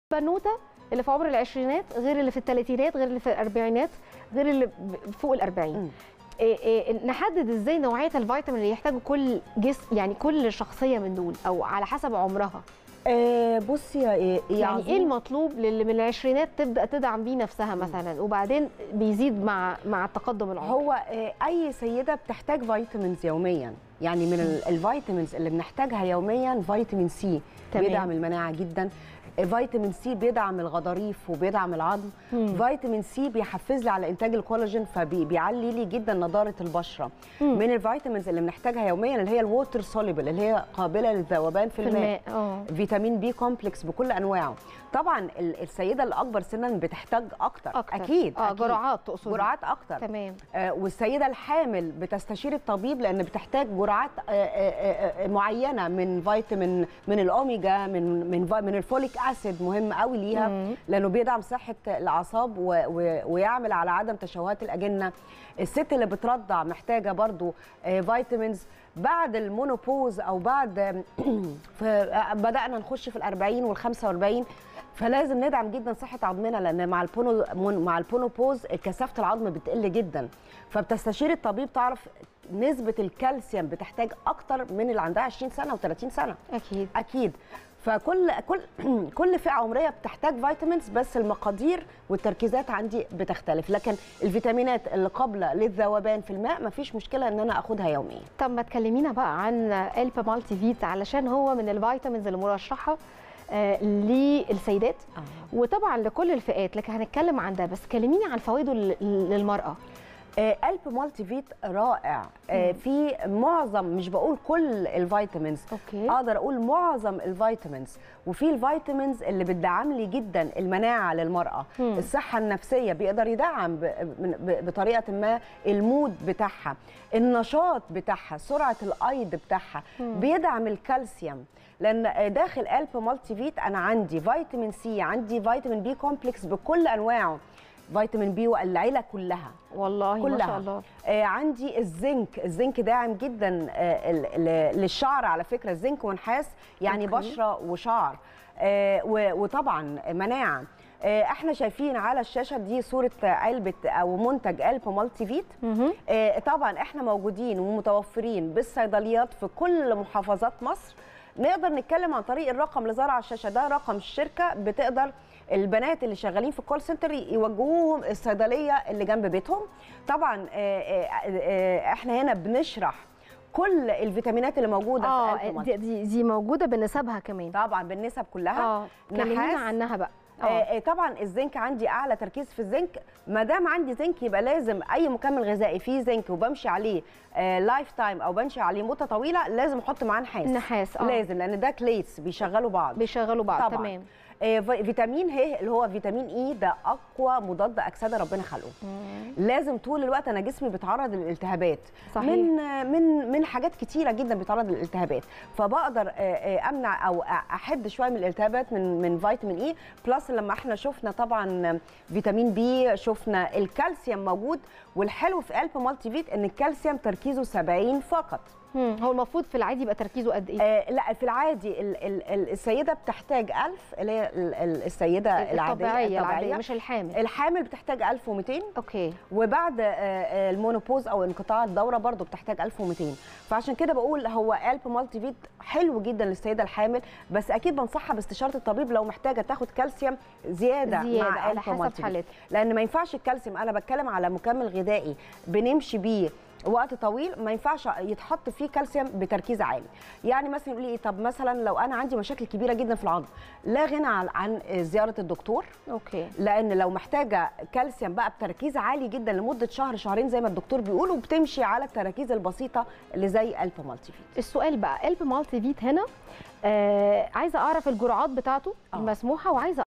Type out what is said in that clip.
بنوته اللي في عمر العشرينات غير اللي في الثلاثينات غير اللي في الاربعينات غير اللي ب- فوق الأربعين مم. إيه إيه نحدد ازاي نوعيه الفيتامين اللي يحتاجه كل جسم يعني كل شخصيه من دول او على حسب عمرها آه بصي يا يا يعني عظيم. ايه المطلوب للي من العشرينات تبدا تدعم بيه نفسها مثلا وبعدين بيزيد مع مع التقدم العمري هو آه، اي سيده بتحتاج فيتامينز يوميا يعني من ال- الفيتامينز اللي بنحتاجها يوميا فيتامين سي تمام. بيدعم المناعه جدا آه، فيتامين سي بيدعم الغضاريف وبيدعم العظم مم. فيتامين سي بيحفز لي على انتاج الكولاجين فبيعلي لي جدا نضاره البشره مم. من الفيتامينز اللي بنحتاجها يوميا اللي هي الووتر سوليبل اللي هي قابله للذوبان في, في الماء الماء اه فيتامين بي كومبلكس بكل انواعه طبعا ال- السيده الاكبر سنا بتحتاج اكتر, اكتر اكيد اه أكيد. جرعات تقصدي جرعات اكتر تمام آه، والسيده الحامل بتستشير الطبيب لان بتحتاج جرعات آه، آه، آه، معينه من فيتامين من الاوميجا من من في- من الفوليك اسيد مهم قوي ليها مم. لانه بيدعم صحه الاعصاب و- و- ويعمل على عدم تشوهات الاجنه الست اللي بترضع محتاجه برضو آه، فيتامينز بعد المونوبوز او بعد ف- آه، بدانا نخش في الأربعين والخمسة فلازم ندعم جدا صحه عظمنا لان مع البونو مون- مع البونوبوز كثافه العظم بتقل جدا فبتستشير الطبيب تعرف نسبه الكالسيوم بتحتاج اكتر من اللي عندها 20 سنه و30 سنه اكيد اكيد فكل كل كل فئه عمريه بتحتاج فيتامينز بس المقادير والتركيزات عندي بتختلف لكن الفيتامينات اللي قابله للذوبان في الماء مفيش مشكله ان انا اخدها يوميا طب ما تكلمينا بقى عن الب مالتي فيت علشان هو من الفيتامينز المرشحه آه، للسيدات وطبعا لكل الفئات لكن هنتكلم عن ده بس كلميني عن فوائده لل- للمراه آه، قلب مالتي فيت رائع آه، في معظم مش بقول كل الفيتامينز اوكي اقدر اقول معظم الفيتامينز وفي الفيتامينز اللي بتدعم لي جدا المناعه للمراه مم. الصحه النفسيه بيقدر يدعم ب- من- ب- بطريقه ما المود بتاعها النشاط بتاعها سرعه الايض بتاعها مم. بيدعم الكالسيوم لان داخل قلب مالتي فيت انا عندي فيتامين سي عندي فيتامين بي كومبلكس بكل انواعه فيتامين بي والعيله كلها والله ما كلها. شاء الله آه عندي الزنك الزنك داعم جدا آه ال- ال- للشعر على فكره الزنك ونحاس يعني أوكي. بشره وشعر آه و- وطبعا مناعه آه احنا شايفين على الشاشه دي صوره علبه او منتج قلب مالتي فيت مهم. آه، طبعا احنا موجودين ومتوفرين بالصيدليات في كل محافظات مصر نقدر نتكلم عن طريق الرقم اللي ظهر على الشاشه ده رقم الشركه بتقدر البنات اللي شغالين في الكول سنتر يوجهوهم الصيدليه اللي جنب بيتهم طبعا آه، آه، آه، احنا هنا بنشرح كل الفيتامينات اللي موجوده في اه قلب دي, دي, دي موجوده بنسبها كمان طبعا بالنسب كلها اه كلمينا نحاس. عنها بقى آه، آه، طبعا الزنك عندي اعلى تركيز في الزنك ما دام عندي زنك يبقى لازم اي مكمل غذائي فيه زنك وبمشي عليه لايف تايم او بمشي عليه مده طويله لازم احط معاه نحاس النحاس اه لازم لان ده كليتس بيشغلوا بعض بيشغلوا بعض طبعاً. تمام آه، في- فيتامين ه اللي هو فيتامين اي ده اقوى مضاد اكسده ربنا خلقه لازم طول الوقت انا جسمي بيتعرض للالتهابات صحيح. من من من حاجات كتيره جدا بيتعرض للالتهابات فبقدر آه، آه، امنع او احد شويه من الالتهابات من من فيتامين اي بلس لما احنا شفنا طبعا فيتامين بي شفنا الكالسيوم موجود والحلو في قلب مالتي فيت ان الكالسيوم تركيزه 70 فقط مم. هو المفروض في العادي يبقى تركيزه قد ايه آه لا في العادي ال ال ال السيده بتحتاج 1000 اللي هي ال- ال- السيده العاديه الطبيعيه العاديه مش الحامل الحامل بتحتاج 1200 اوكي وبعد آه، آه، المونوبوز او انقطاع الدوره برضو بتحتاج 1200 فعشان كده بقول هو قلب مالتي فيت حلو جدا للسيده الحامل بس اكيد بنصحها باستشاره الطبيب لو محتاجه تاخد كالسيوم زياده, زياده مع على قلب حسب مالتي فيت. حالتها لان ما ينفعش الكالسيوم انا بتكلم على مكمل غذائي بنمشي بيه وقت طويل ما ينفعش يتحط فيه كالسيوم بتركيز عالي يعني مثلا يقول لي إيه، طب مثلا لو انا عندي مشاكل كبيره جدا في العظم لا غنى عن, عن زياره الدكتور اوكي لان لو محتاجه كالسيوم بقى بتركيز عالي جدا لمده شهر شهرين زي ما الدكتور بيقول وبتمشي على التراكيز البسيطه اللي زي قلب مالتي فيت السؤال بقى قلب مالتي فيت هنا آه عايزه اعرف الجرعات بتاعته آه. المسموحه وعايزه